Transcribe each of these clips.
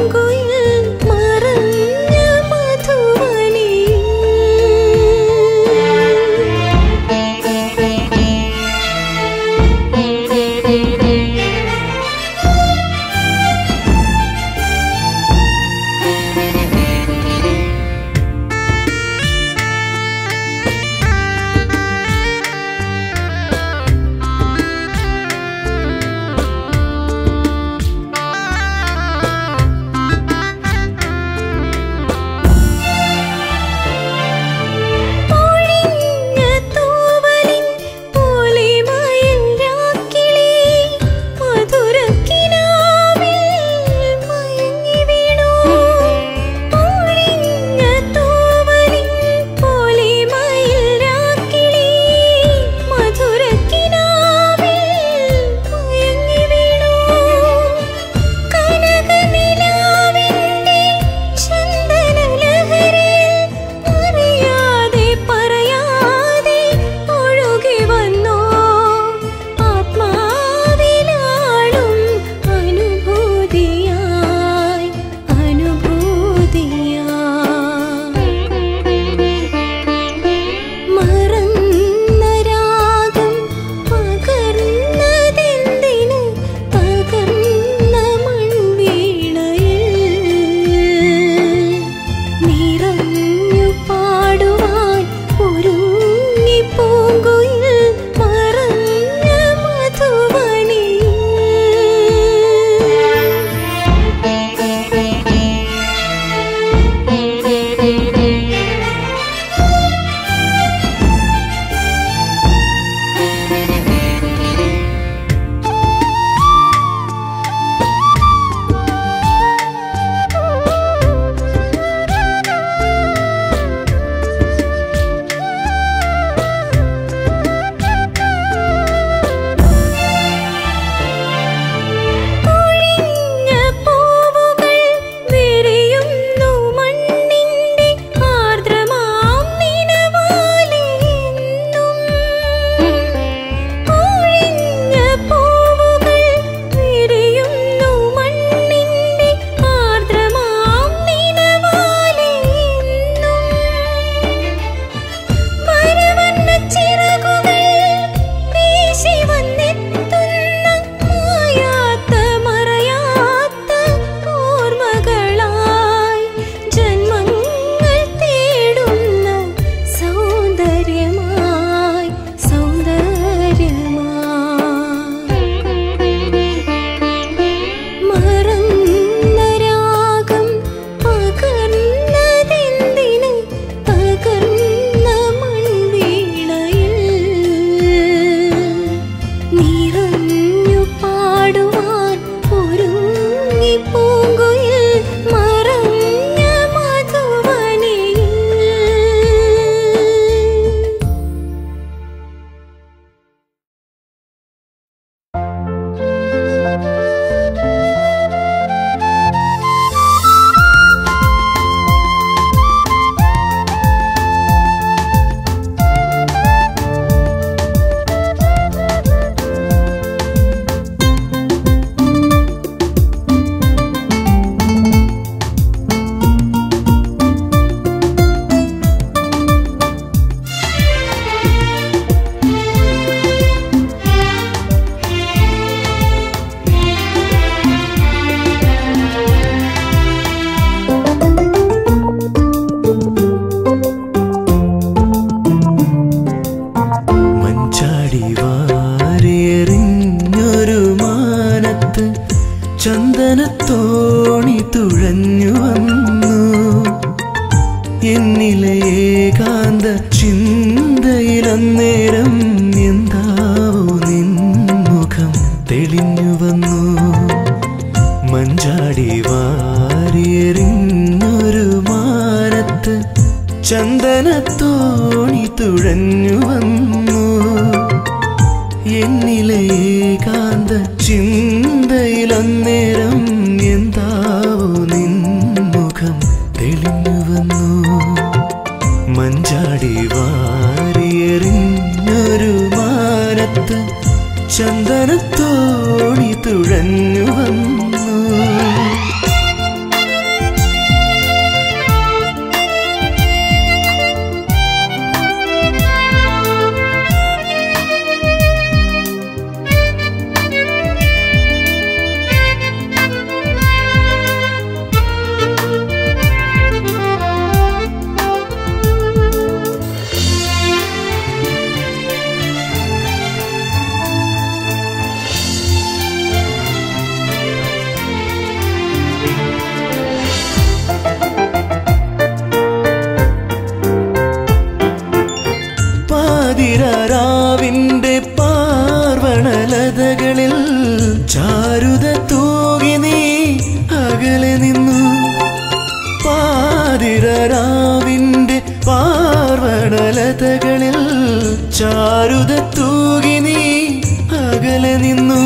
പൂങ്കുയിൽ മറഞ്ഞ മധുവനിയിൽ പൊഴിഞ്ഞ തൂവലിൻ പോലിമയിൽ രാക്കിളി മധുരക്കിനാവിൽ മയങ്ങി വീണു പൊഴിഞ്ഞ തൂവലിൻ പോലിമയിൽ രാക്കിളി മധുരക്കിനാവിൽ മയങ്ങി വീണു കനകനിലാവിന്റെ ചന്ദനലഹരിയിൽ അറിയാതെ പറയാതെ ഒഴുകി വന്നോ ആത്മാവിലാളും അനുഭൂതിയായി അനുഭൂതിയായി മറന്ന രാഗം പകർന്നതെന്തിന് തകർന്ന മൺവീണയിൽ നിറഞ്ഞു പാടുവാൻ ഒരുങ്ങി പൂങ്കുയിൽ മറഞ്ഞ മധുവനിയിൽ പൊഴിഞ്ഞ പൂവുകൾ വിരിയുന്നു മണ്ണിന്റെ ആർദ്രമാം നിനവാലെ എന്നും. പൊഴിഞ്ഞ പൂവുകൾ വിരിയുന്നു മണ്ണിന്റെ ആർദ്രമാം നിനവാലെ എന്നും. വരവന്ന ചിറകുകൾ വീശി വന്നെത്തുന്ന മായാത്ത മറയാത്ത ഓർമ്മകളായി ജന്മങ്ങൾ തേടുന്ന സൗന്ദര്യമായി സൗന്ദര്യമായി മറന്ന രാഗം പകർന്നതെന്തിന് തകർന്ന മൺവീണയിൽ നിറഞ്ഞു പാടുവാൻ ഒരുങ്ങി പൂങ്കുയിൽ മറഞ്ഞ മധുവനിയിൽ മഞ്ചാടി വാരിയെറിഞ്ഞൊരു മാനത്ത് ചന്ദനത്തോണി തുഴഞ്ഞു വന്നു എന്നിലെ ഏകാന്ത ചിന്തയിലന്നേരം എന്താവോ നിൻമുഖം തെളിഞ്ഞു വന്നു മഞ്ചാടി വാരിയെറിഞ്ഞൊരു മാനത്ത് ചന്ദനത്തോണി തുഴഞ്ഞു വന്നു എന്നിലെ ഏകാന്ത ചിന്തയിലന്നേരം എന്താവോ നിൻമുഖം തെളിഞ്ഞു വന്നു മഞ്ചാടി വാരിയെറിഞ്ഞൊരു മാനത്ത് ചന്ദനത്തോണി തുഴഞ്ഞു വന്നു നിന്നു പാതിരാവിന്റെ പാർവണലതകളിൽ ചാരുത തൂകി നീ അകലെ നിന്നു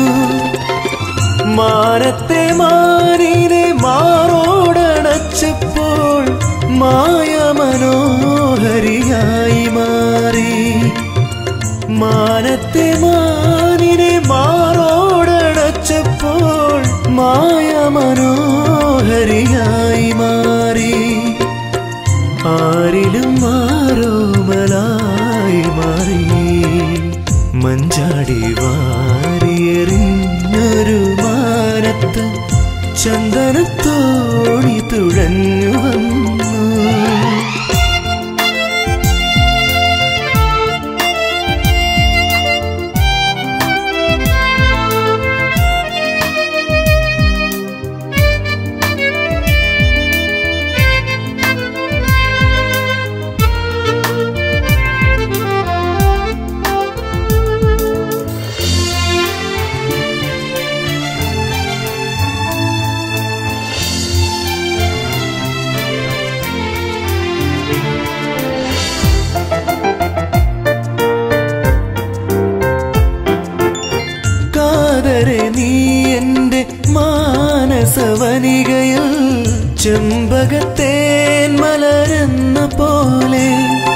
മാനത്തെ മാനിനെ മാറോടണച്ചപ്പോൾ മായ മനോഹരിയായി മാറി മാനത്തെ മാനിനെ മാറോടണച്ചപ്പോൾ മായ മനോഹരിയായി മാറി ആരിലും മാറോമലായി മാറി മഞ്ചാടി വാരിയെറിഞ്ഞൊരു മാനത്ത് ചന്ദനത്തോണി തുഴഞ്ഞു വന്നു കാതരെ നീ എന്റെ മാനസവനികയിൽ ചെമ്പകത്തേൻ മലരെന്ന പോലെ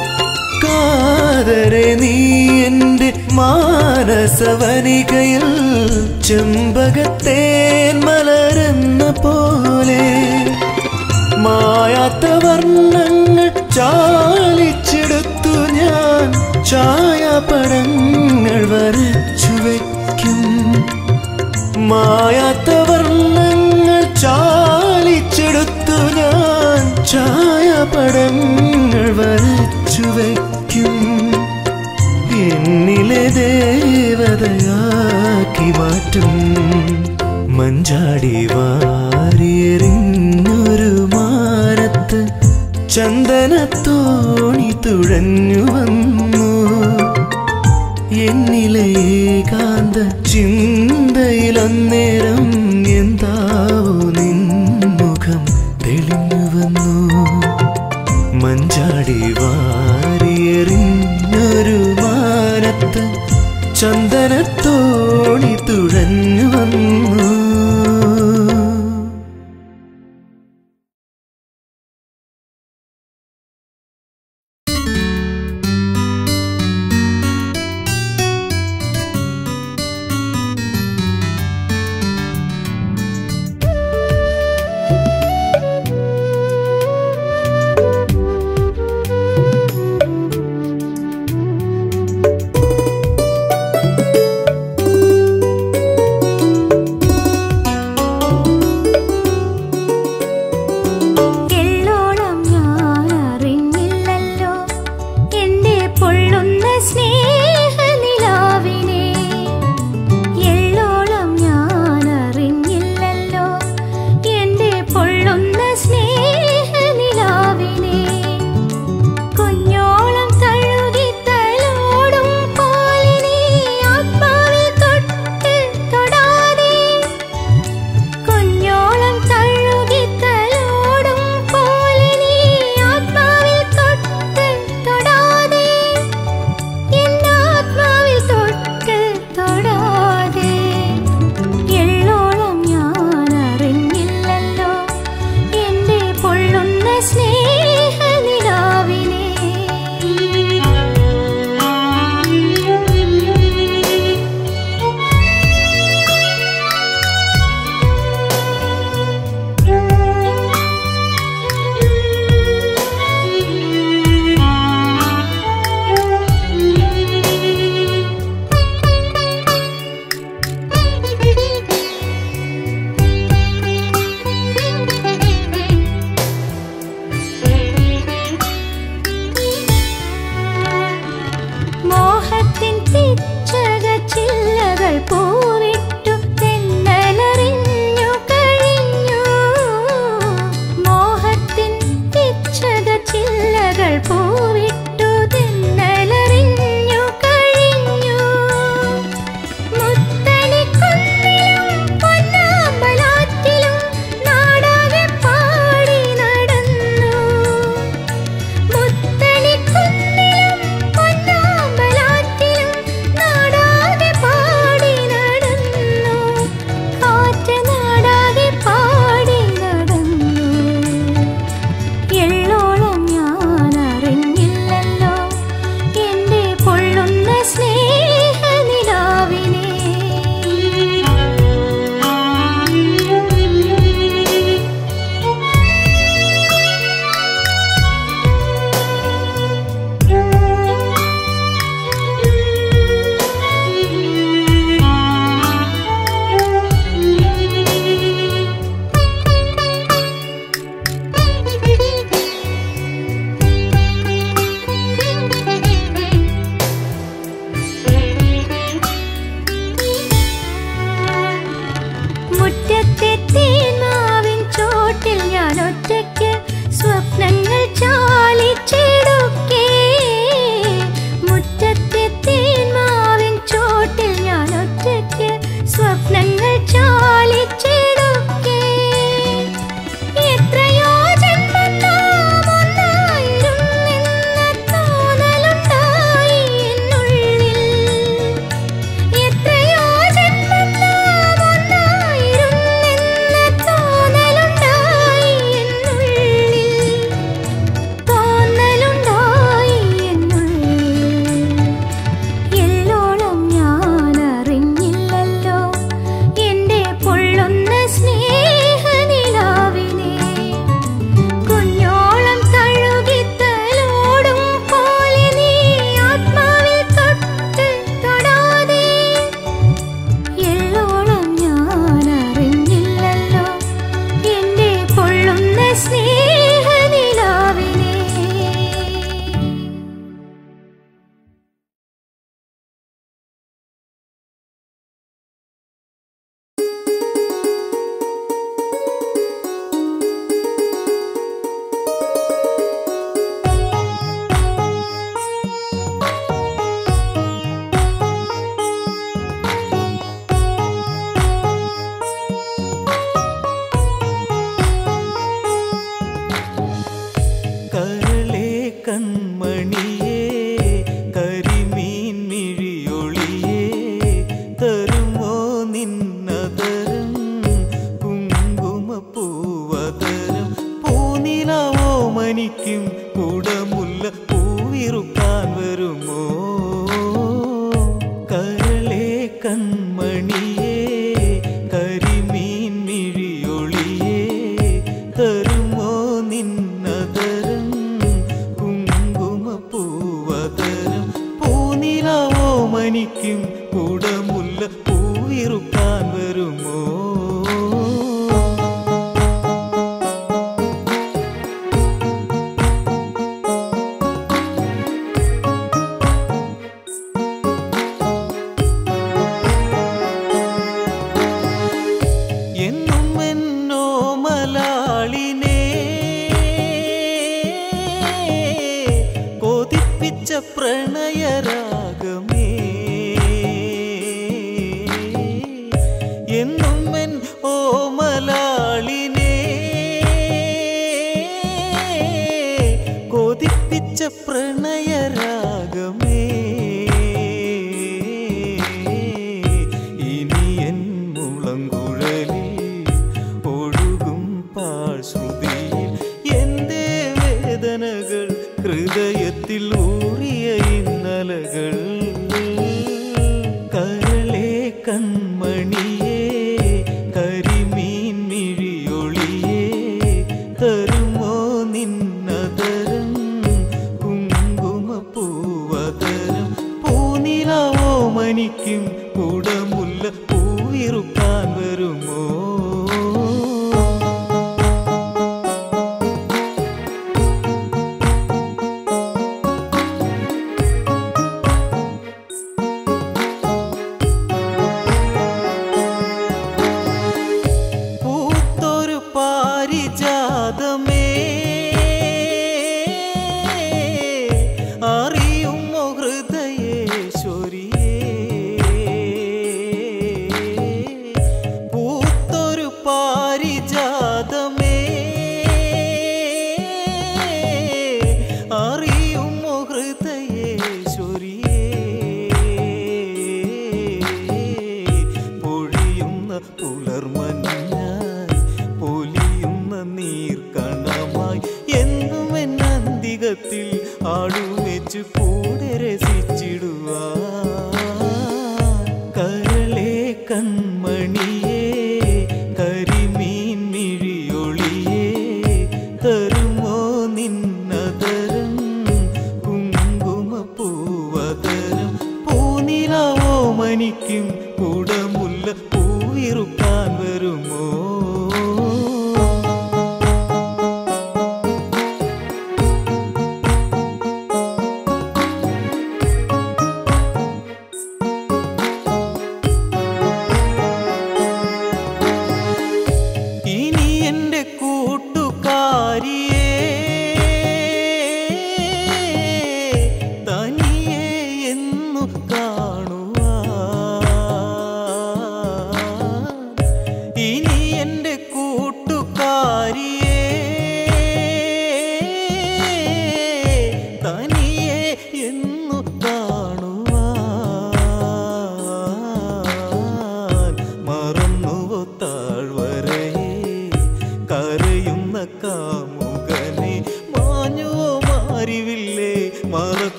കാതരെ നീ എന്റെ മാനസവനികയിൽ ചെമ്പകത്തേൻ മലരെന്ന പോലെ മായാത്ത വർണ്ണങ്ങൾ ചാലിച്ചെടുത്തു ഞാൻ ഛായാപടങ്ങൾ വരച്ചു വയ്ക്കും മായാത്ത വർണ്ണങ്ങൾ ചാലിച്ചെടുത്തു ഞാൻ ഛായാപടങ്ങൾ വരച്ചു വയ്ക്കും എന്നിലെ ദേവതയാക്കി മാറ്റും മഞ്ചാടി വാരിയെറിഞ്ഞൊരു മാനത്ത് ചന്ദനത്തോണി തുഴഞ്ഞു വന്നു എന്നിലെ ഏകാന്ത ചിന്തയിലന്നേരം എന്താവോ നിൻമുഖം തെളിഞ്ഞു വന്നു മഞ്ചാടി വാരിയെറിഞ്ഞൊരു മാനത്ത് ചന്ദനത്തോണി തുഴഞ്ഞു വന്നു ഒറ്റയ്ക്ക് സ്വപ്നങ്ങൾ ചാലിച്ചിടുക്കേ മുറ്റത്തെ തേന്മാവിൻ ചോട്ടിൽ ഞാൻ ഒറ്റയ്ക്ക് സ്വപ്നങ്ങൾ ചാലിച്ചിടുക്കേ എത്രയോ ജന്മം നാം ഒന്നായിരുന്നെന്ന തോന്നലുണ്ടായി എന്നുള്ളിൽ എത്രയോ ജന്മം നാം ഒന്നായിരുന്നെന്ന തോന്നലുണ്ടായി എന്നുള്ളിൽ തോന്നലുണ്ടായി എന്നുള്ളിൽ എല്ലോളം ഞാൻ അറിഞ്ഞില്ലല്ലോ എൻ്റെ പൊള്ളുന്ന സ്നേഹനിലാവിനെ കുഞ്ഞോളം തഴുകിത്തലോടും പോലെ നീ ആത്മാവിൽ തൊട്ട് തൊടാതെ എല്ലോളം ഞാൻ അറിഞ്ഞില്ലല്ലോ എൻ്റെ പൊള്ളുന്ന സ്നേഹനിലാവിനെ കരളേ കൺമണിയേ കരിമീൻ മിഴിയൊളിയേ തരുമോ നിന്നതരം കുങ്കുമപ്പൂവതരം പൂനിലാവോ മനിക്കും കുടമുല്ല പൂവിറുക്കാൻ വരുമോ കരളേ കൺമണിയേ കരിമീൻ മിഴിയൊളിയേ തരുമോ നിന്നതരം കുങ്കുമപ്പൂവതരം പൂനിലാവോ മനിക്കും കുടമുല്ല പൂവിറുക്കാൻ വരുമോ എന്നും എന്നോ മലാളിനെ കൊതിപ്പിച്ച പ്രണയരാഗമേ എന്നും എൻ ഓ മലാളിനെ കൊതിപ്പിച്ച പ്രണയരാഗമേ ഇനി എൻ മുളങ്കുഴലിൽ ഒഴുകും പാഴ്ശ്രുതിയിൽ എന്റെ വേദനകൾ ഹൃദയത്തിൽ ഊറിയ ഇന്നലകൾ കരളേ കൺമണിയേ കരിമീൻ മിഴിയൊളിയേ തരുമോ നിന്നതരം കുങ്കുമപ്പൂവതരം പൂനിലാവോ മനിക്കും കുടമുല്ല പൂവിറുക്കാൻ വരുമോ പൂത്തൊരു പാരിജാതമേ അറിയുമോ ഹൃദയേശ്വരിയേ പൂത്തൊരു പാരിജാതമേ അറിയുമോ ഹൃദയേശ്വരിയേ പൊഴിയുന്ന പുലർമഞ്ഞായി പൊലിയുന്ന നീർക്കണമായി എന്നും എന്നന്തികത്തിൽ ആടുവെച്ച് കൂടെ രസിച്ചിടുവാൻ കരളേ കൺമണിയേ കരിമീൻ മിഴിയൊളിയേ തരുമോ നിന്നതരം കുങ്കുമപ്പൂവതരം പൂനിലാവോ മനിക്കും കുടമുല്ല പൂവിറുക്കാൻ വരുമോ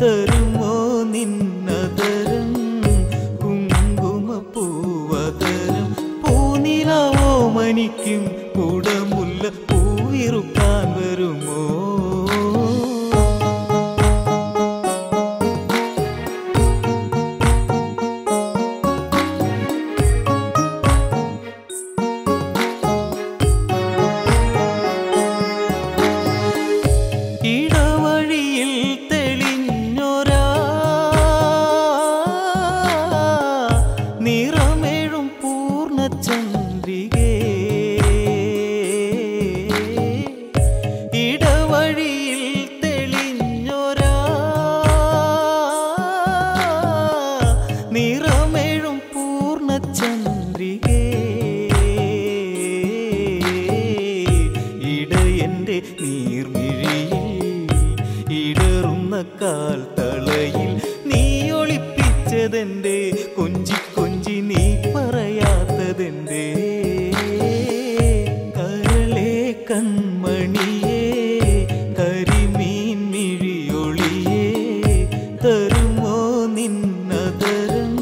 തരുമോ നിന്നതരം കുങ്കുമപ്പൂവതരം പൂനിലാവോ മനിക്കും കുടമുല്ല പൂവിറുക്കാൻ വരുമോ ഇടവഴിയിൽ തെളിഞ്ഞൊരാ നിറമേഴും പൂർണ്ണചന്ദ്രികേ ഇടവഴിയിൽ തെളിഞ്ഞൊരാ നിറമേഴും പൂർണ്ണചന്ദ്രികേ ഇടയന്റെ നീർമിഴിയിൽ ഇടറുന്ന കാൽ തളയിൽ നീ ഒളിപ്പിച്ചതെന്റെ കൊഞ്ചി കൊഞ്ചി നീ പറയാത്തതെന്റെ കരളെ കൺമണിയേ കരിമീൻ മിഴിയൊളിയേ തരുമോ നിന്നതരം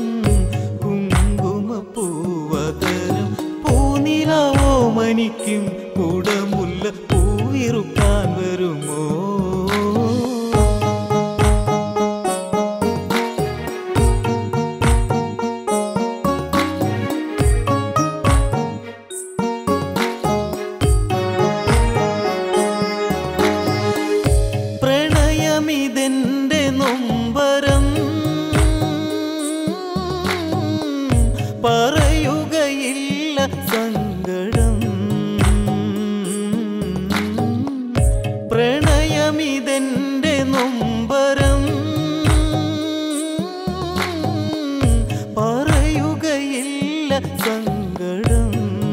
കുങ്കുമപ്പൂവതരം പൂനിലാവോ മനിക്കും കുടമുല്ല പൂവിറുക്കാൻ വരുമോ പ്രണയമിതെന്റെ നൊമ്പരം പറയുകയില്ല സങ്കടം പ്രണയമിതെന്റെ നൊമ്പരം പറയുകയില്ല സങ്കടം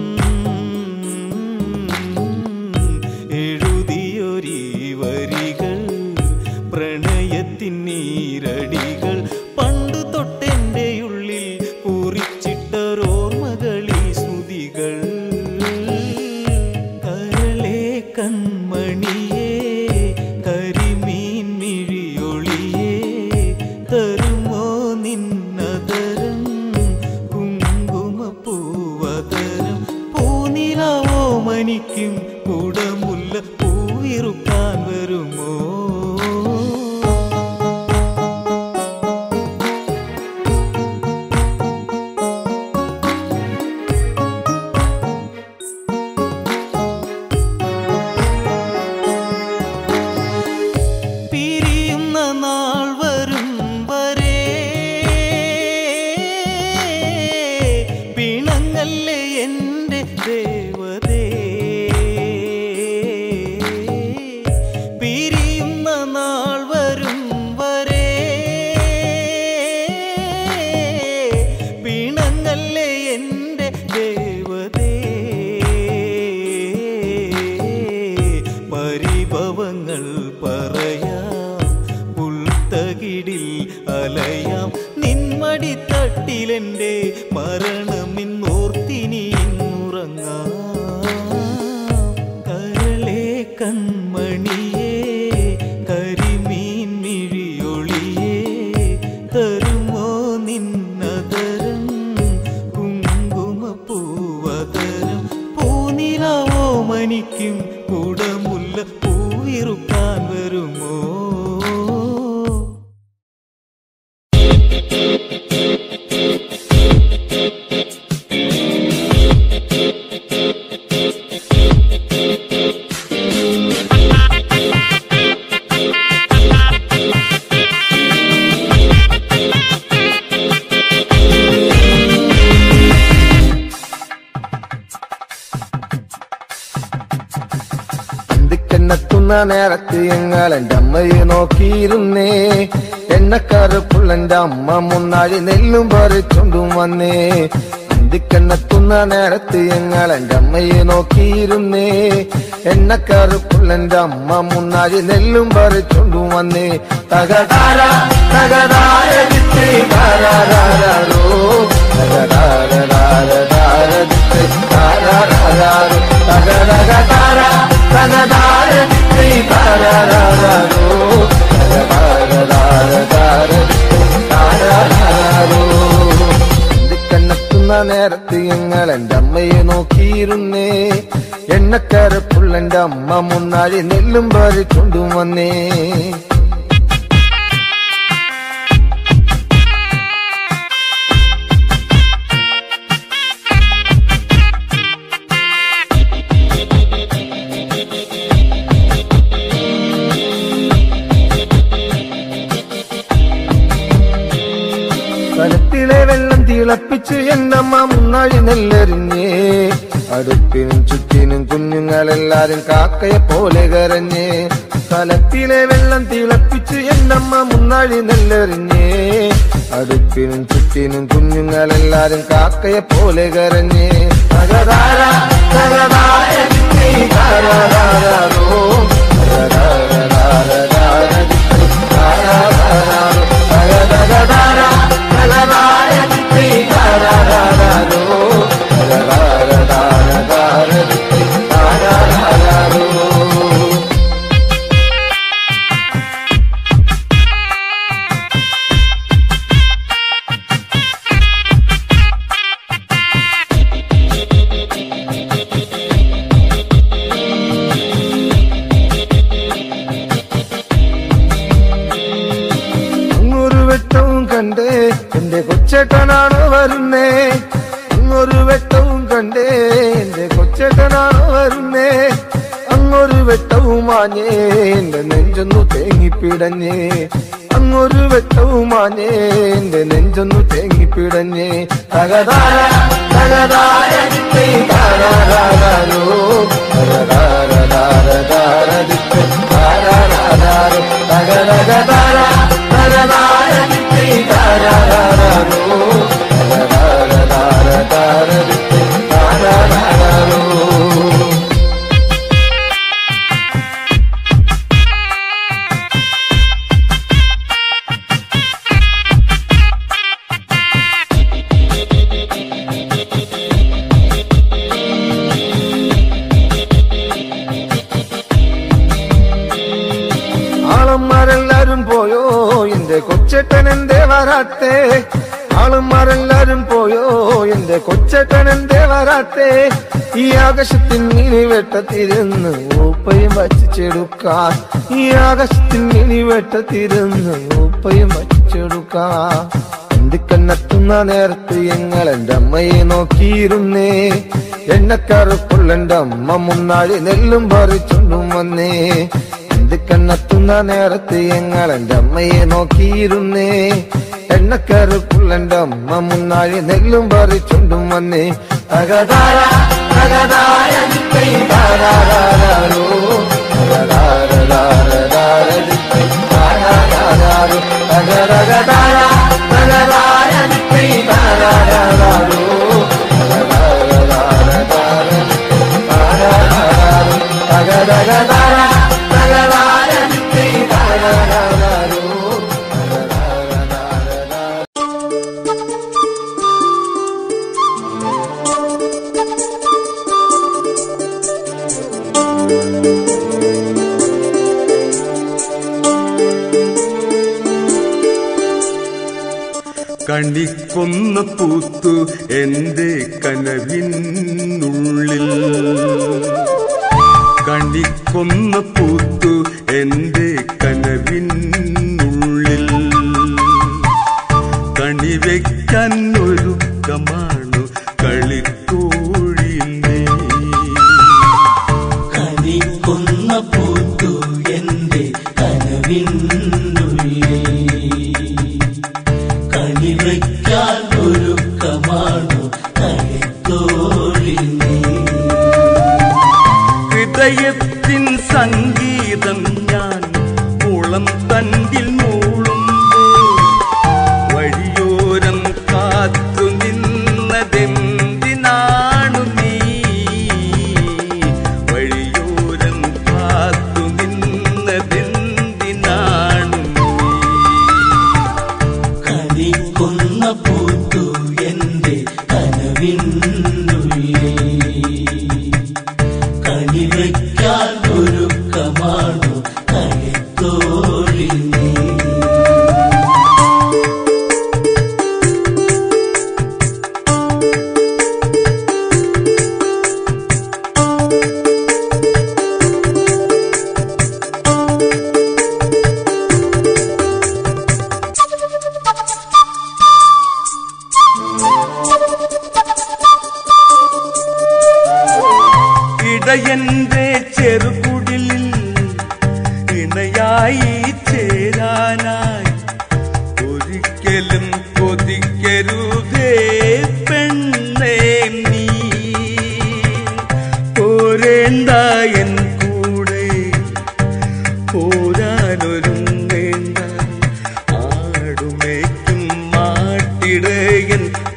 എഴുതിയൊരീ വരികൾ പ്രണയത്തിൻ നീരടികൾ പണ്ടു തൊട്ടെൻ്റെ ഉള്ളിൽ കുറിച്ചിട്ടൊരോർമ്മകളീ സ്തുതികൾ കരളെ കൺമണിയേ കരിമീൻ മിഴിയൊളിയേ തരുമോ നിന്നതരം കുങ്കുമപ്പൂവതരം പൂനിലാവോ മനിക്കും കുടമുല്ല പൂവിറുക്കാൻ വരുമോ പിരിയുന്ന നാൾ വരും വരെ പിണങ്ങല്ലേ എൻ്റെ ദേവതേ പിരിയുന്ന നാൾ വരും വരെ പിണങ്ങല്ലേ എൻ്റെ ദേവതേ പരിഭവങ്ങൾ പറയാം പുൽത്തകിടിൽ അലയാം നിന്മടി തട്ടിലെൻ്റെ മരണമിന്നോർത്തിനി ഇന്നുറങ്ങാം കരളെ കൺമണിയേ കരിമീൻ മിഴിയൊളിയേ തരുമോ നിന്നതരം കുങ്കുമപ്പൂവതരം പൂനിലാവോ മനിക്കും കുടമുല്ല പൂവിറുക്കാൻ വരുമോ അന്തിക്കെന്നെത്തുന്ന നേരത്ത് ഞങ്ങൾ എന്റെ അമ്മയെ നോക്കിയിരുന്നേ എണ്ണക്കറുപ്പുള്ളെന്റെ അമ്മ മുന്നാഴി നെല്ലും പറിച്ചോണ്ടും വന്നേ അന്തിക്കെന്നെത്തുന്ന നേരത്ത് ഞങ്ങൾ എന്റെ അമ്മയെ നോക്കിയിരുന്നേ എണ്ണക്കറുപ്പുള്ളെന്റെ അമ്മ മുന്നാഴി നെല്ലും പറിച്ചോണ്ടും വന്നേ തകതാര തകതാര ചിത്തി താരാരാരോ തകതാര ചിത്തി താരാരാരോ തകതക താര തകതാര ചിത്തി താരാരാരോ തകതാര കൊള്ളന്റെ അമ്മ മുന്നാഴി നെല്ലും പറിച്ചുകൊണ്ടും വന്നേ കലത്തിലെ വെള്ളം തിളപ്പിച്ച് എന്നമ്മ മുന്നാഴി നെല്ലെറിഞ്ഞേ അടുപ്പിനും ചുറ്റിനും കുഞ്ഞുങ്ങളെല്ലാരും കാക്കയെ പോലെ കരഞ്ഞേ കലത്തിലെ വെള്ളം തിളപ്പിച്ച് എന്നമ്മ മുന്നാഴി നെല്ലെറിഞ്ഞേ അടുപ്പിനും ചുറ്റിനും കുഞ്ഞുങ്ങളെല്ലാരും കാക്കയെ പോലെ കരഞ്ഞേ തകതാര തകതാര ദിക്കൈ താരാരാരാരോ. തകതാരരാരാരാര ദിക്കൈ താരാരാരാരോ. തകതകതാര തകതാര ദിക്കൈ താരാരാരാരോ. തകതാരരാരാരാര ദിക്കൈ താരാരാരാരോ. അങ്ങൊരു വെട്ടവും കണ്ടേ എന്റെ കൊച്ചേട്ടനാണോ വരുന്നേ അങ്ങൊരു വെട്ടവും കണ്ടേ എന്റെ കൊച്ചേട്ടനാണോ വരുന്നേ അങ്ങൊരു വെട്ടവും മാഞ്ഞേ എന്റെ നെഞ്ചൊന്നു തേങ്ങിപ്പിടഞ്ഞേ അങ്ങൊരു വെട്ടവും മാഞ്ഞേ എന്റെ നെഞ്ചൊന്നു തേങ്ങിപ്പിടഞ്ഞേ തകതാര തകതാര ദിക്കൈ താരാരാരാരോ. തകതാരരാരാരാര ദിക്കൈ താരാരാരാരോ. തകതകതാര തകതാര ദിക്കൈ താരാരാരാരോ. തകതാരരാരാര ദിക്കൈ താരാരാരാരോ. ആളന്മാരെല്ലാരും പോയോ എന്റെ കൊച്ചേട്ടൻ എന്തേ വരാത്തേ ആളന്മാരെല്ലാരും പോയോ എന്റെ കൊച്ചേട്ടൻ എന്തേ വരാത്തേ ഈ ആകാശത്തിൻ മിനി വെട്ടത്തിരുന്ന് ഊപ്പയും വച്ചിച്ചെടുക്കാൻ ഈ ആകാശത്തിൻ മിനി വെട്ടത്തിരുന്ന് ഊപ്പയും വച്ചിച്ചെടുക്കാൻ എന്തിക്കന്നെത്തുന്ന നേരത്ത് ഞങ്ങൾ എന്റെ അമ്മയെ നോക്കിയിരുന്നേ എണ്ണക്കറുപ്പുള്ളെന്റെ അമ്മ മുന്നാഴി നെല്ലും പറിച്ചുണ്ടും വന്നേ എന്തിക്കന്നെത്തുന്ന നേരത്ത് ഞങ്ങൾ എന്റെ അമ്മയെ നോക്കിയിരുന്നേ എണ്ണക്കറുപ്പുള്ളെന്റെ അമ്മ മുന്നാഴി നെല്ലും പറിച്ചുണ്ടും വന്നേ തകതാര തകതാര ദിക്കൈ താരാരാരാരോ. തകതാരരാരാരാര ദിക്കൈ താരാരാരാരോ. തകതകതാര തകതാര ദിക്കൈ താരാരാരാരോ. തകതാരരാരാര ദിക്കൈ താരാരാരാരോ. തകതകതാര തകതാര ദിക്കൈ താരാരാരാരോ. തകതാരരാരാര കണിക്കൊന്ന പൂത്തു എന്റെ കനവിനുള്ളിൽ കണിക്കൊന്ന പൂത്തു എന്റെ കനവിനുള്ളിൽ കണിവെക്കാൻ ഒരുക്കമാണു കളിക്കോഴി നീ കണിക്കൊന്ന പൂത്തു എന്റെ കനവിനുള്ളിൽ കണിവയ്ക്കാൻ ഒരുക്കമാണു കളിത്തോഴി നീ ഹൃദയത്തിൻ സംഗീതം ഞാൻ മുളം തണ്ടിൽ മൂളുമ്പോൾ വഴിയോരം കാത്തു നിന്നതെന്തിനാണു നീ വഴിയോരം കാത്തു നിന്നതെന്തിനാണു നീ കണിക്കൊന്ന പൂത്തു എന്റെ കനവിനുള്ളിൽ കണിവയ്ക്കാൻ ഒരുക്കമാണു കളിത്തോഴി നീ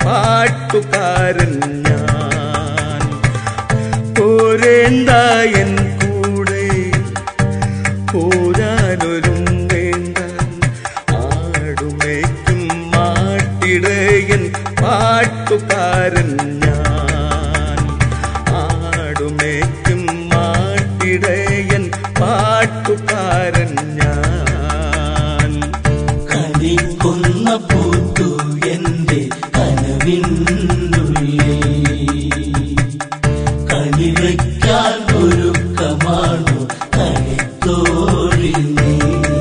പാട്ടുകാരൻ ഞാൻ പോരേണ്ട എൻ കൂടെ പോരാനൊരും വേണ്ട ആടുമേക്കും മാട്ടിടയൻ പാട്ടുകാരൻ ഞാൻ ആടുമേക്കും മാട്ടിടയൻ പാട്ടുകാരൻ ഞാൻ കണിക്കുന്ന പൂത്തു എന്റെ കനവിനുള്ളിൽ കണിവയ്ക്കാൻ ഒരുക്കമാണു കളിത്തോഴി നീ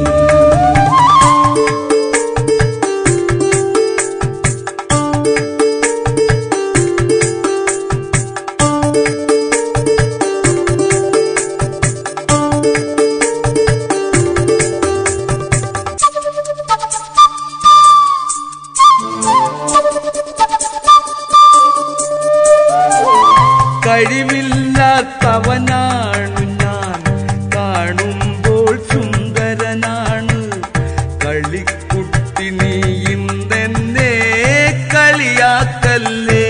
കഴിവില്ലാത്തവനാണു ഞാൻ കാണുമ്പോൾ സുന്ദരനാണ് കളിക്കുട്ടി നീയും തന്നെ കളിയാക്കല്ലേ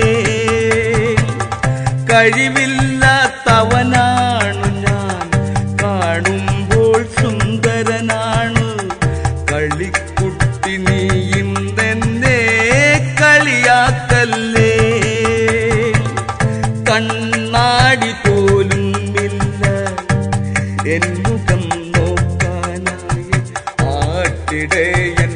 കഴിവില്ലാത്തവനാണു ഞാൻ കാണുമ്പോൾ സുന്ദരനാണ് കളിക്കുട്ടി നീയും തന്നെ കളിയാക്കല്ലേ കണ്ണാടി പോലും ഇല്ല എന്നുകം നോക്കാനായി ആട്ടിടയൻ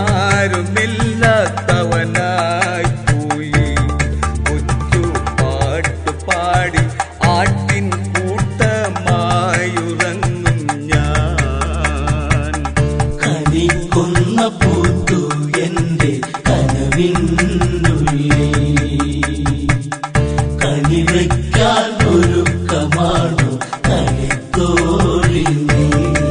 ആരുമില്ലാത്തവനായി പോയി കൊച്ചു പാട്ട് പാടി ആട്ടിൻ കൂട്ടമായുറങ്ങും ഞാൻ കണിക്കുന്ന പൂത്തു എന്റെ കനവിനുള്ളിൽ കണിവയ്ക്കാൻ ഒരുക്കമാണു കളിത്തോഴി നീ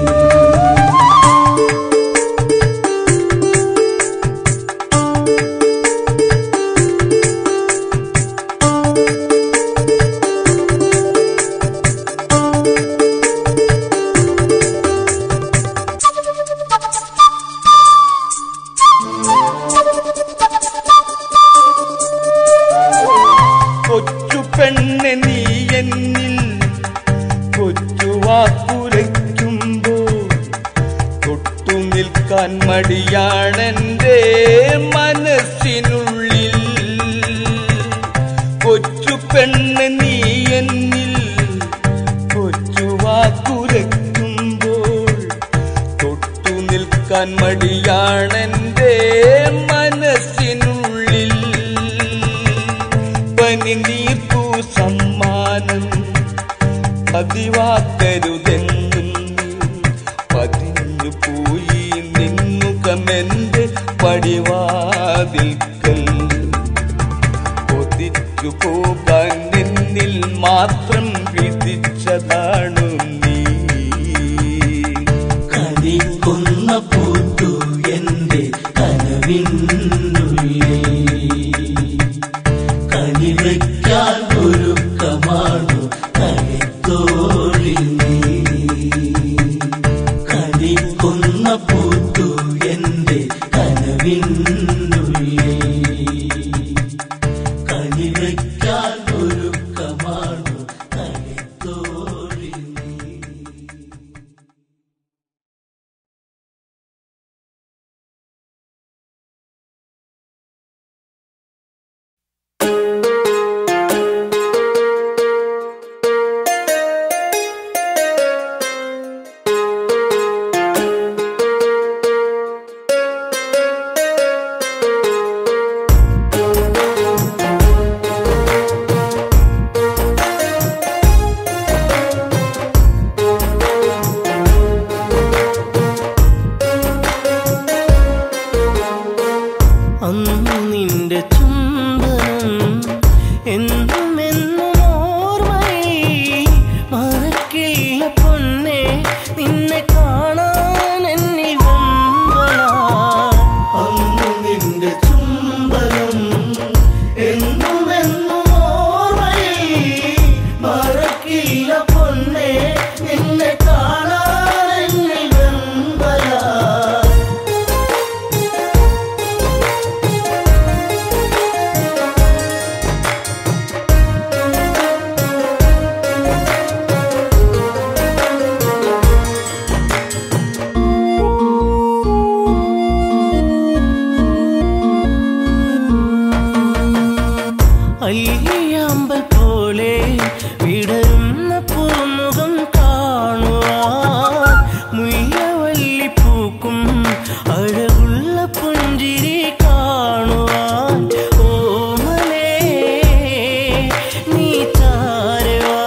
കൊച്ചു പെണ്ണെ നീ എന്നിൽ കൊച്ചു വാക്കുരയ്ക്കുമ്പോൾ തൊട്ടു നിൽക്കാൻ മടിയാണെന്റെ മനസ്സിനുള്ളിൽ കൊച്ചു പെണ്ണ് നീ എന്നിൽ കൊച്ചു വാക്കുരയ്ക്കുമ്പോൾ തൊട്ടു നിൽക്കാൻ മടിയാണെന്റെ മനസ്സിനുള്ളിൽ പനി നീർപ്പു സമ്മാനം പതിവാക്കരുതെന്നും നീ പതിഞ്ഞു പോയി നിന്നുകമെന്റെ പടിവാതിൽക്കൽ കൊതിച്ചു പോകാൻ നിന്നിൽ മാത്രം വിധിച്ചതാണു നീ കണിക്കുന്ന പൂത്തു എന്റെ കനവിനുള്ളിൽ കണിവയ്ക്കാൻ ഒരുക്കമാണു കളിത്തോഴി നീ കണിക്കുന്ന പൂത്തു എന്റെ കനവിനുള്ളിൽ കണിവയ്ക്കാൻ ഒരുക്കമാണു കളിത്തോഴി നീ അല്ലിയാമ്പൽ പോലെ വിടരുന്ന പൂമുഖം കാണുവാൻ മുയ്യവല്ലി പൂക്കും അഴകുള്ള പുഞ്ചിരി കാണുവാൻ ഓമലേ നീ ചാരവാ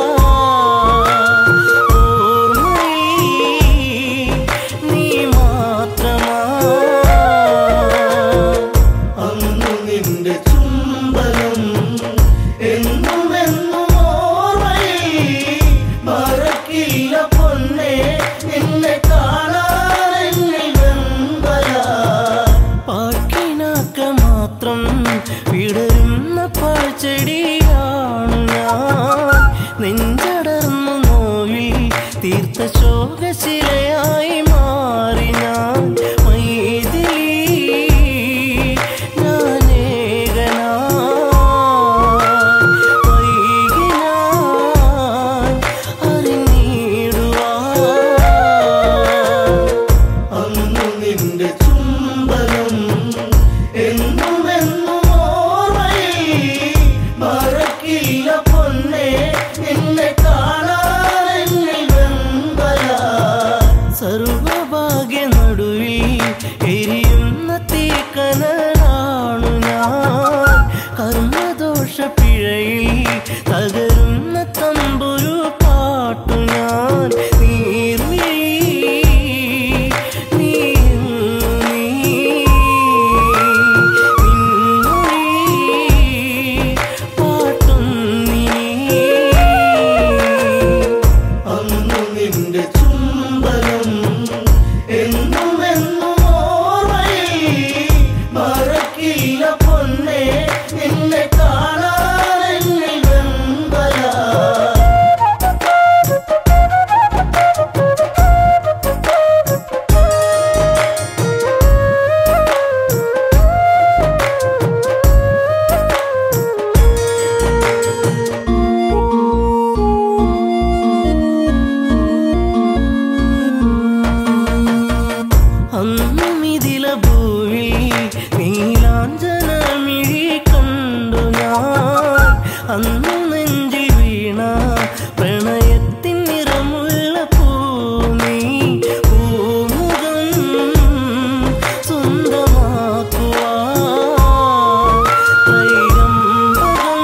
ഓർമ്മയിൽ നീ മാത്രമാ അന്നു നിന്റെ ചുംബനം എന്നും എന്നും ഓർമ്മയിൽ മറക്കില്ല പൊന്നെ നിന്നെ കാണാനെന്നിൽ വെമ്പല പാക്കിനാക്ക മാത്രം വിടരുന്ന പാഴ്ചെടിയാണ് ഞാൻ നെഞ്ചടർന്നു നോവിൽ തീർത്ത ശോകശിലയായി മാറി ഞാൻ മൈതിലി ഞാനേകനാ വൈകിനാൻ അറിഞ്ഞിടുവാൻ അന്നു നിന്റെ ചുംബനം എന്നും എന്നും ഓർമ്മയിൽ മറക്കില്ല പൊന്നെ നിന്നെ കാണാനെന്നിൽ വെമ്പല സർവഭാഗ്യ നടുവിൽ എരിയുന്ന തീക്കനലാണു ഞാൻ കർമ്മദോഷ പിഴയിൽ തകരുന്ന തമ്പുരു പാട്ടു ഞാൻ നീർമിഴി നീ നീ നിൻമൊഴി പാട്ടും നീ അന്നു നിന്റെ ചുംബനം എന്നും എന്നും ഓർമ്മയിൽ മറക്കില്ല പൊന്നെ നിന്നെ കാണാനെന്നിൽ വെമ്പല അന്നും ഇതില ഭൂവിൽ നീലാഞ്ജനമിഴി കണ്ടു ഞാൻ അന്നു നെഞ്ചിൽ വീണ പ്രണയത്തിൻ നിറമുള്ള പൂമി പൂമുഖം സ്വന്തമാക്കുവാൻ ത്രൈരംബകം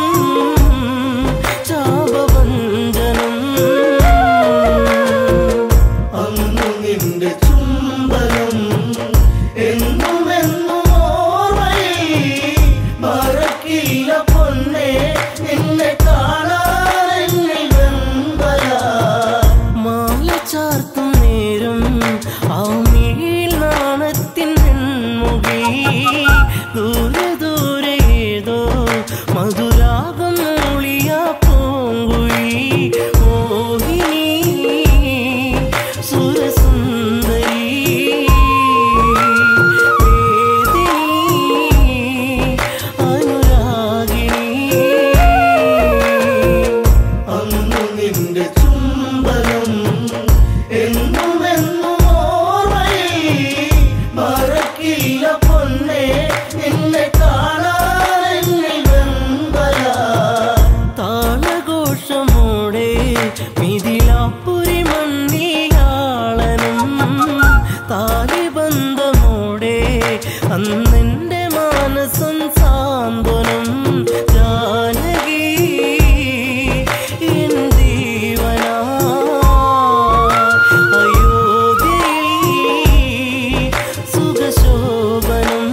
ചാപവഞ്ചനം അന്നു നിന്റെ ചുംബനം എന്നും എന്നും ഓർമ്മയിൽ മറക്കില്ല പൊന്നെ നിന്നെ കാണാനെന്നിൽ വെമ്പല മാല ചാർത്തും നേരം ആ മിഴിയിൽ നാണത്തിൻ മുകി ദൂരെ ദൂരെ ഏതോ മധുരാഗം മൂളിയ പൂങ്കുഴി മോഹിനി സുരസുന്ദരി വേദിനി അനുരാഗിണി അന്നു നിന്റെ ചുംബനം എന്നും എന്നും ഓർമ്മയിൽ മറക്കില്ല പൊന്നെ നിന്നെ കാണാനെന്നിൽ വെമ്പല താളഘോഷമോടെ മിഥിലാപ്പുരി മണ്ണിയാളനും താലിബന്ധമോടെ അന്നെന്റെ മാനസം സാന്ത്വനം ജാനകി എൻ ജീവനാ അയോധ്യയിൽ സുഖശോഭനം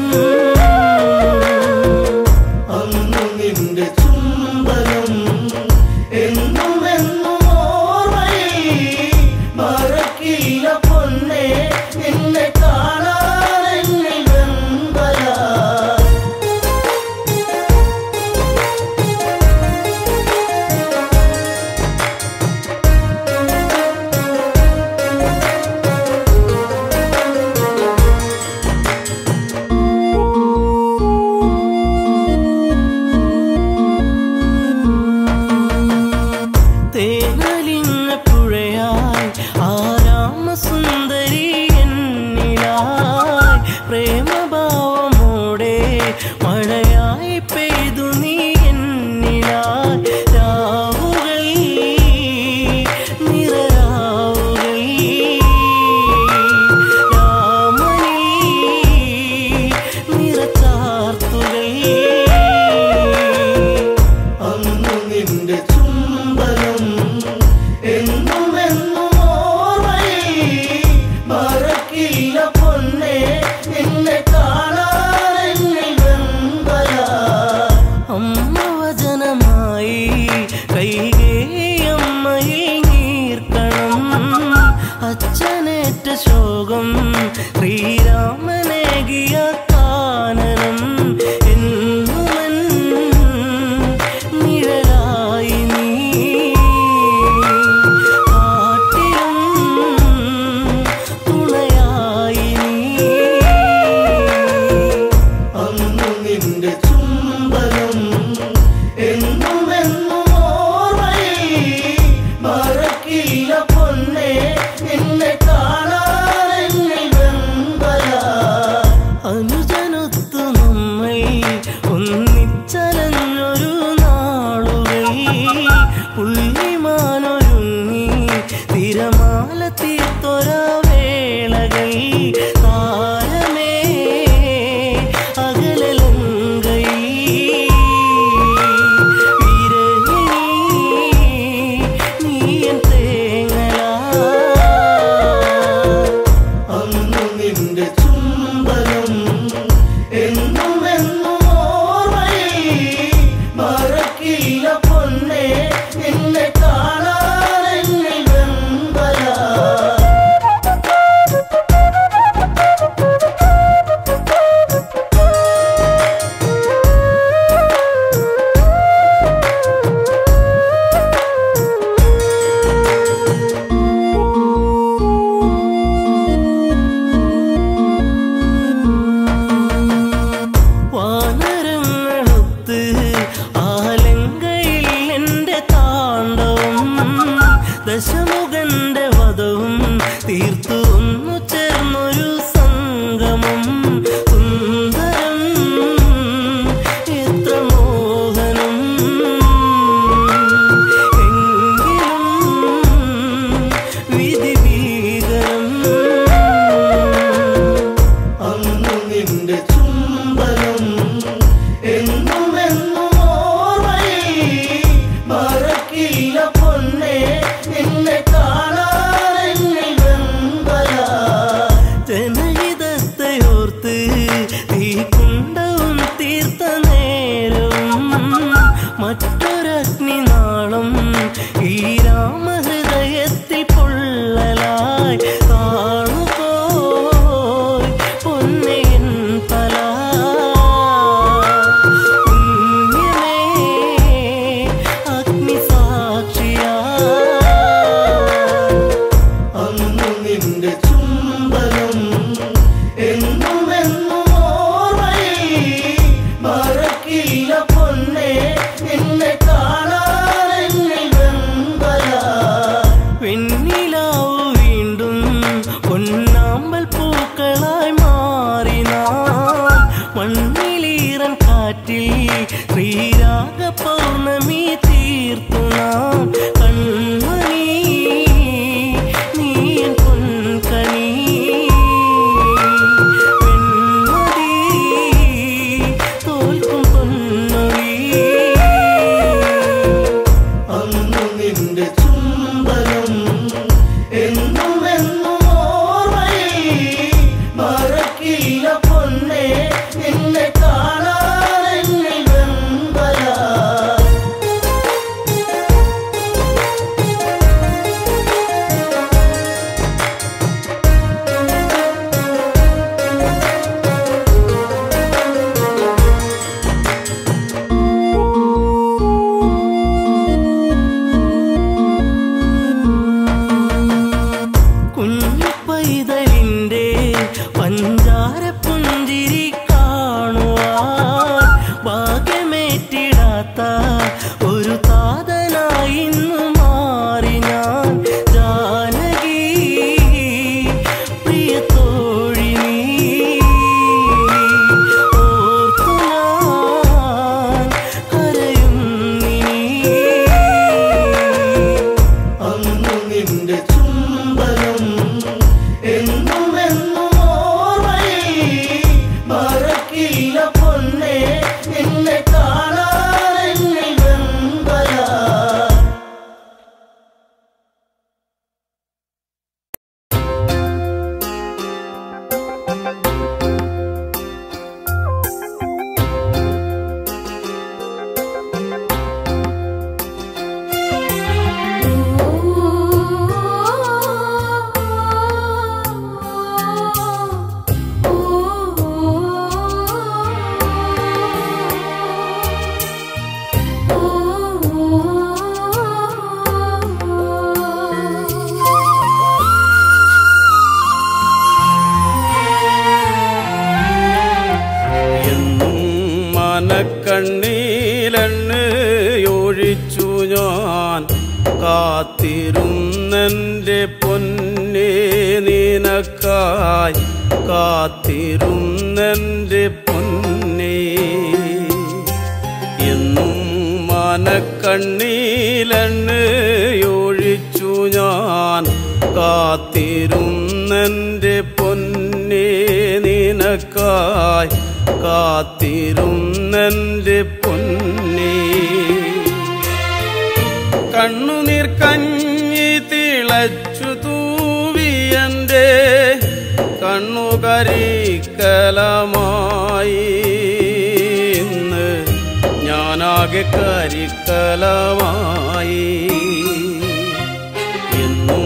അന്നു നിന്റെ ചുംബനം എന്നും എന്നും ഓർമ്മയിൽ മറക്കില്ല പൊന്നെ നിന്നെ കാണാനെന്നിൽ വെമ്പല നിന്റെ ചുംബനം എന്നും എന്നും ഓർമ്മയിൽ മറക്കില്ല പൊന്നെ നിന്നെ കാണാനെന്നിൽ വെമ്പല ജനഹിതത്തെ ഓർത്ത് തീ കുണ്ടവും തീർത്ത നേരവും മറ്റൊരഗ്നി നാളം ഈ രാമഹൃദയത്തിൽ പൊള്ളലായി കാണുപോയി പൊന്നയൻ തല പുണ്യമേ അഗ്നിസാക്ഷിയാ അന്നു നിന്റെ ചുംബനം എന്നും എന്നും ഓർമ്മയിൽ മറക്കില്ല പൊന്നെ നിന്നെ കാണാനെന്നിൽ വെമ്പല വെണ്ണിലാവു വീണ്ടും പൊന്നാമ്പൽ പൂക്കളായി മാറി നാം മണ്ണിലീറൻ കാറ്റിൽ ശ്രീരാഗ പൗർണമി തീർത്തു നാം കൺമണി നീൻ പൊൻകണി വെൺമതി തോൽക്കും പൊന്നൊഴി അന്നു നിന്റെ ചുംബനം എന്നും എന്നും ഓർമ്മയിൽ മറക്കില്ല പൊന്നെ നിന്നെ കാണാനെന്നിൽ വെമ്പല കുഞ്ഞു പൈതലിന്റെ പഞ്ചാര പുഞ്ചിരി കാണുവാൻ ഭാഗ്യമേറ്റിടാത്ത ഒരു താതനായി ഇന്നു മാറി ഞാൻ ജാനകി പ്രിയ തോഴി നീ ഓർത്തു ഞാൻ കരയുന്നിനി അന്നു നിന്റെ ചുംബനം എന്നും എന്നും ഓർമ്മയിൽ മറക്കില്ല പൊന്നെ നിന്നെ കാണാനെന്നിൽ വെമ്പല എന്നും മനക്കണ്ണീലെണ്ണയൊഴിച്ചു ഞാൻ കാത്തിരുന്നെൻ്റെ പൊന്നെ നിനക്കായി കാത്തിരുന്നെൻ്റെ പൊന്നെ എന്നും മനക്കണ്ണീലെണ്ണയൊഴിച്ചു ഞാൻ കാത്തിരുന്നെൻ്റെ പൊന്നെ നിനക്കായി കാത്തിരുന്നെൻ്റെ പൊന്നെ കണ്ണുനീർ കഞ്ഞി തിളച്ചു തൂവിയൻ്റെ കണ്ണുകരിക്കലമായി ഇന്ന് ഞാനാകെ കരിക്കലമായി എന്നും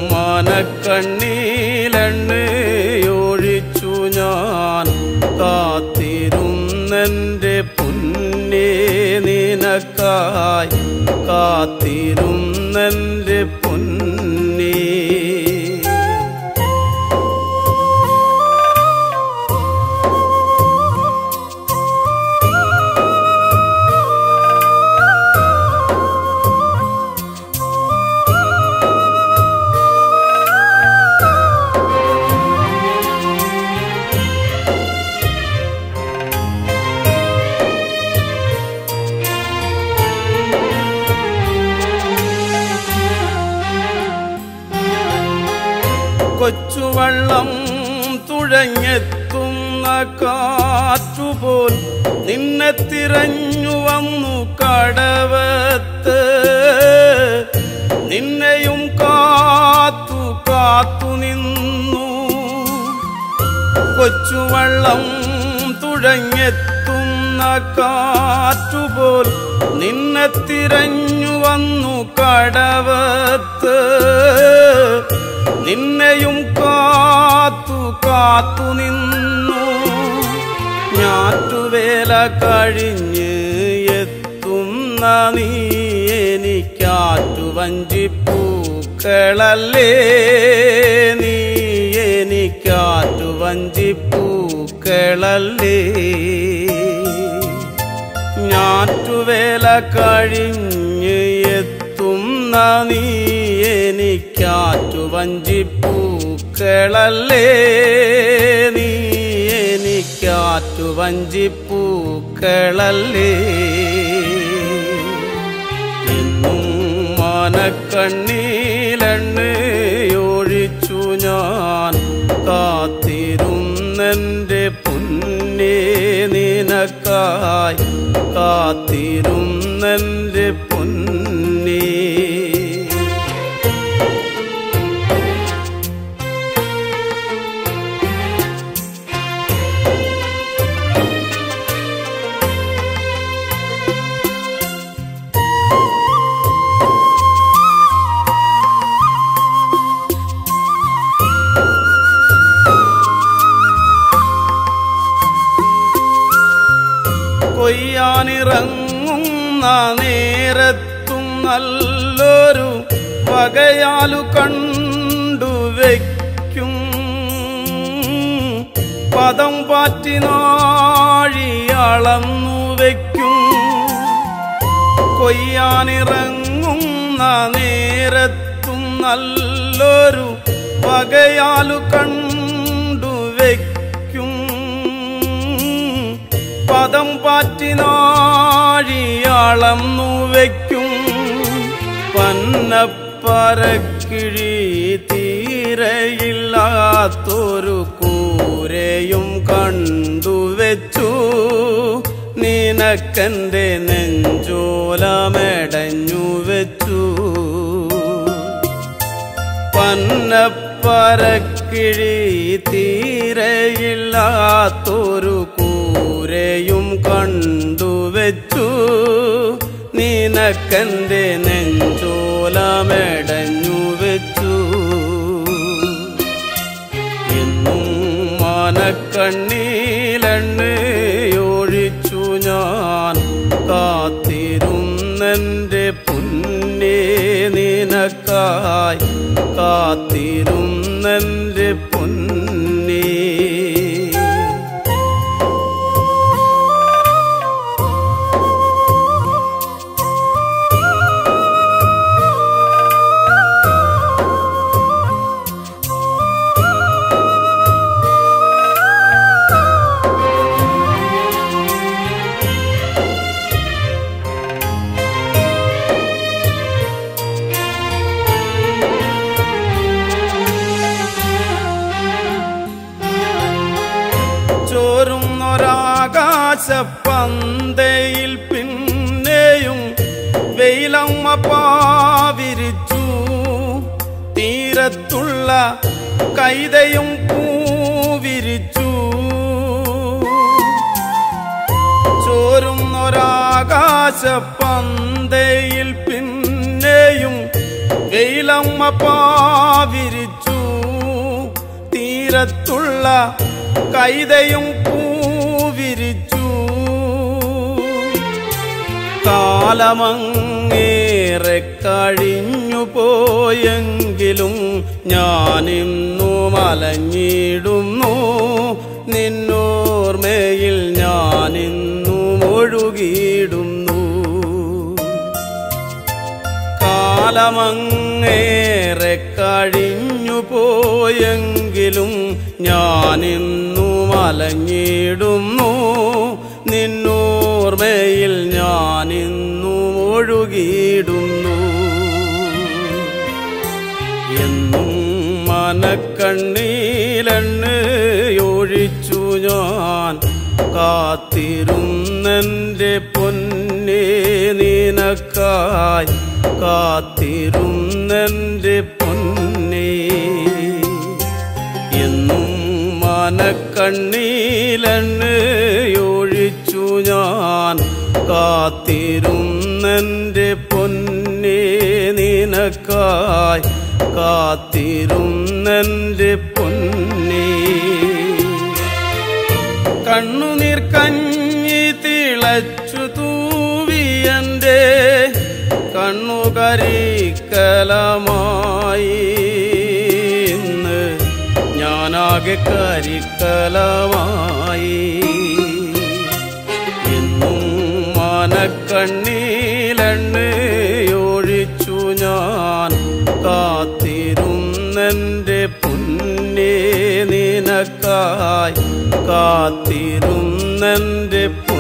മനക്കണ്ണീലെണ്ണയൊഴിച്ചു ഞാൻ കാത്തിരുന്നെൻ്റെ പൊന്നെ നിനക്കായി കാത്തിരുന്നെൻ്റെ പൊന്നേ കൊച്ചുവള്ളം തുഴഞ്ഞെത്തുന്ന കാറ്റുപോൽ നിന്നെ തിരഞ്ഞു വന്നു കടവത്ത് നിന്നെയും കാത്തു കാത്തു നിന്നു കൊച്ചുവള്ളം തുഴഞ്ഞെത്തുന്ന കാറ്റുപോൽ നിന്നെ തിരഞ്ഞു വന്നു കടവത്ത് നിന്നെയും കാത്തു കാത്തു നിന്നു ഞാറ്റുവേല കഴിഞ്ഞ് എത്തുന്ന നീ എനിക്കാറ്റു വഞ്ചിപ്പൂക്കളല്ലേ നീ എനിക്കാറ്റു വഞ്ചിപ്പൂക്കളല്ലേ ഞാറ്റുവേല കഴിഞ്ഞ് എത്തുന്ന നീ എനിക്കാറ്റു വഞ്ചിപ്പൂക്കളല്ലേ നീ എനിക്കാറ്റു വഞ്ചിപ്പൂക്കളല്ലേ എന്നും മനക്കണ്ണീലെണ്ണയൊഴിച്ചു ഞാൻ കാത്തിരുന്നെൻ്റെ പുന്നേ നിനക്കായി കാത്തിരുന്നെൻ്റെ പുന്നേ കൊയ്യാനിറങ്ങുന്ന നേരത്തും നല്ലൊരു വകയാലു കണ്ടുവയ്ക്കും പദം പാറ്റി നാഴി അളന്നു വയ്ക്കും കൊയ്യാനിറങ്ങുന്ന നേരത്തും നല്ലൊരു വകയാലു കണ്ടുവയ്ക്കും പദം പാറ്റി നാഴി അളന്നു വയ്ക്കും പന്നപ്പരക്കിഴി തീരയില്ലാത്തൊരു കൂരയും കണ്ടുവച്ചു നിനക്കെന്റെ നെഞ്ചോലമെടഞ്ഞു വെച്ചു പന്നപ്പരക്കിഴി തീരയില്ലാത്തൊരു കൂരയും കണ്ടുവച്ചു നിനക്കെന്റെ നെഞ്ചോലമെടഞ്ഞു വെച്ചു എന്നും മനക്കണ്ണീലെണ്ണയൊഴിച്ചു ഞാൻ കാത്തിരുന്നെൻ്റെ പുന്നേ നിനക്കായി കാത്തിരുന്നെൻ്റെ പുന്നേ ചോരുന്നൊരാകാശപ്പന്തയിൽ പിന്നെയും വെയിലമ്മ പാവിരിച്ചു തീരത്തുള്ള കൈതയും പൂവിരിച്ചു ചോരുന്നൊരാകാശപ്പന്തയിൽ പിന്നെയും വെയിലമ്മ പാവിരിച്ചു തീരത്തുള്ള കൈതയും പൂവിരിച്ചു കാലമങ്ങേറെ കഴിഞ്ഞു പോയെങ്കിലും ഞാനിന്നു മലഞ്ഞിടുന്നു നിന്നോർമ്മയിൽ ഞാനിന്നു ഒഴുകിയിടുന്നു കാലമങ്ങേറെ കഴിഞ്ഞു പോയെങ്കിലും ഞാനിന്നു മലഞ്ഞിടുന്നു നിന്നോർമ്മയിൽ ഞാനിന്നു ഒഴുകിയിടുന്നു എന്നും മനക്കണ്ണീലെണ്ണയൊഴിച്ചു ഞാൻ കാത്തിരുന്നെൻ്റെ പൊന്നേ നിനക്കായി കാത്തിരുന്നെൻ്റെ പൊന്നേ എന്നും മനക്കണ്ണീലെണ്ണയൊഴിച്ചു ഞാൻ കാത്തിരുന്നെൻ്റെ പൊന്നേ നിനക്കായി കാത്തിരുന്നെൻ്റെ പൊന്നേ കണ്ണുനീർ കഞ്ഞി തിളച്ചു തൂവിയൻ്റെ കണ്ണുകരിക്കലമായി ഇന്ന് ഞാനാകെ കരിക്കലമായി എന്നും മനക്കണ്ണീലെണ്ണയൊഴിച്ചു ഞാൻ കാത്തിരുന്നെൻ്റെ പുന്നേ നിനക്കായി കാത്തിരുന്നെൻ്റെ